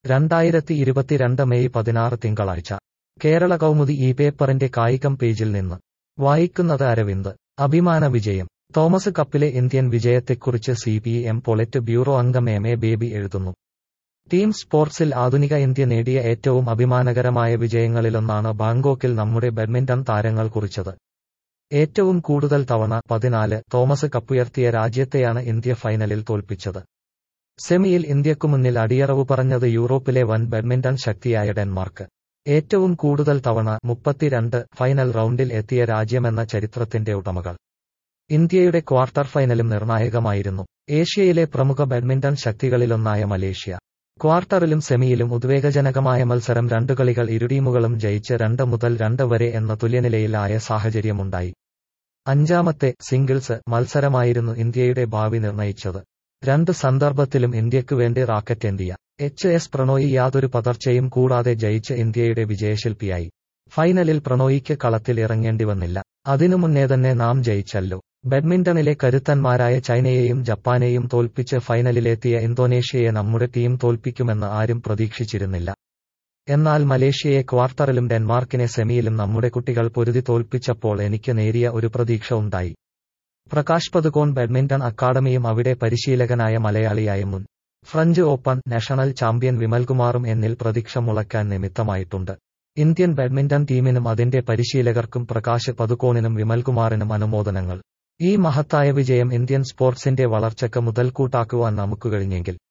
രണ്ടായിരത്തി ഇരുപത്തിരണ്ട് മെയ് പതിനാറ് തിങ്കളാഴ്ച കേരള കൗമുദി ഈ പേപ്പറിന്റെ കായികം പേജിൽ നിന്ന് വായിക്കുന്നത് അരവിന്ദ് അഭിമാന വിജയം തോമസ് കപ്പിലെ ഇന്ത്യൻ വിജയത്തെക്കുറിച്ച് C P M politburo അംഗം എം എ ബേബി എഴുതുന്നു ടീം സ്പോർട്സിൽ ആധുനിക ഇന്ത്യ നേടിയ ഏറ്റവും അഭിമാനകരമായ വിജയങ്ങളിലൊന്നാണ് ബാങ്കോക്കിൽ നമ്മുടെ ബാഡ്മിന്റൺ താരങ്ങൾ കുറിച്ചത് ഏറ്റവും കൂടുതൽ തവണ പതിനാല് തോമസ് കപ്പുയർത്തിയ രാജ്യത്തെയാണ് ഇന്ത്യ ഫൈനലിൽ തോൽപ്പിച്ചത് സെമിയിൽ ഇന്ത്യക്കു മുന്നിൽ അടിയറവ് പറഞ്ഞത് യൂറോപ്പിലെ വൻ ബാഡ്മിന്റൺ ശക്തിയായ ഡെൻമാർക്ക് ഏറ്റവും കൂടുതൽ തവണ മുപ്പത്തിരണ്ട് ഫൈനൽ റൗണ്ടിൽ എത്തിയ രാജ്യമെന്ന ചരിത്രത്തിന്റെ ഉടമകൾ ഇന്ത്യയുടെ ക്വാർട്ടർ ഫൈനലും നിർണായകമായിരുന്നു ഏഷ്യയിലെ പ്രമുഖ ബാഡ്മിന്റൺ ശക്തികളിലൊന്നായ മലേഷ്യ ക്വാർട്ടറിലും സെമിയിലും ഉദ്വേഗജനകമായ മത്സരം രണ്ടു കളികൾ ഇരു ടീമുകളും ജയിച്ച് രണ്ട് മുതൽ രണ്ട് വരെ എന്ന തുല്യനിലയിലായ സാഹചര്യമുണ്ടായി അഞ്ചാമത്തെ സിംഗിൾസ് മത്സരമായിരുന്നു ഇന്ത്യയുടെ ഭാവി നിർണയിച്ചത് രണ്ട് സന്ദർഭത്തിലും ഇന്ത്യക്കു വേണ്ടി racket India H S Prannoy യാതൊരു പതർച്ചയും കൂടാതെ ജയിച്ച് ഇന്ത്യയുടെ വിജയശില്പിയായി ഫൈനലിൽ പ്രണോയിക്ക് കളത്തിൽ ഇറങ്ങേണ്ടി വന്നില്ല അതിനു മുന്നേ തന്നെ നാം ജയിച്ചല്ലോ ബാഡ്മിന്റണിലെ കരുത്തന്മാരായ ചൈനയെയും ജപ്പാനെയും തോൽപ്പിച്ച് ഫൈനലിലെത്തിയ ഇന്തോനേഷ്യയെ നമ്മുടെ ടീം തോൽപ്പിക്കുമെന്ന് ആരും പ്രതീക്ഷിച്ചിരുന്നില്ല എന്നാൽ മലേഷ്യയെ ക്വാർട്ടറിലും ഡെൻമാർക്കിനെ സെമിയിലും നമ്മുടെ കുട്ടികൾ പൊരുതി തോൽപ്പിച്ചപ്പോൾ എനിക്ക് നേരിയ ഒരു പ്രതീക്ഷ ഉണ്ടായി പ്രകാശ് പതുകോൺ ബാഡ്മിന്റൺ അക്കാദമിയും അവിടെ പരിശീലകനായ മലയാളിയായ മുൻ ഫ്രഞ്ച് ഓപ്പൺ നാഷണൽ ചാമ്പ്യൻ വിമൽകുമാറും എന്നിൽ പ്രതീക്ഷ മുളയ്ക്കാൻ നിമിത്തമായിട്ടുണ്ട് ഇന്ത്യൻ ബാഡ്മിന്റൺ ടീമിനും അതിന്റെ പരിശീലകർക്കും പ്രകാശ് പതുക്കോണിനും വിമൽകുമാറിനും അനുമോദനങ്ങൾ ഈ മഹത്തായ വിജയം ഇന്ത്യൻ സ്പോർട്സിന്റെ വളർച്ചയ്ക്ക് മുതൽക്കൂട്ടാക്കുവാൻ നമുക്ക് കഴിഞ്ഞെങ്കിൽ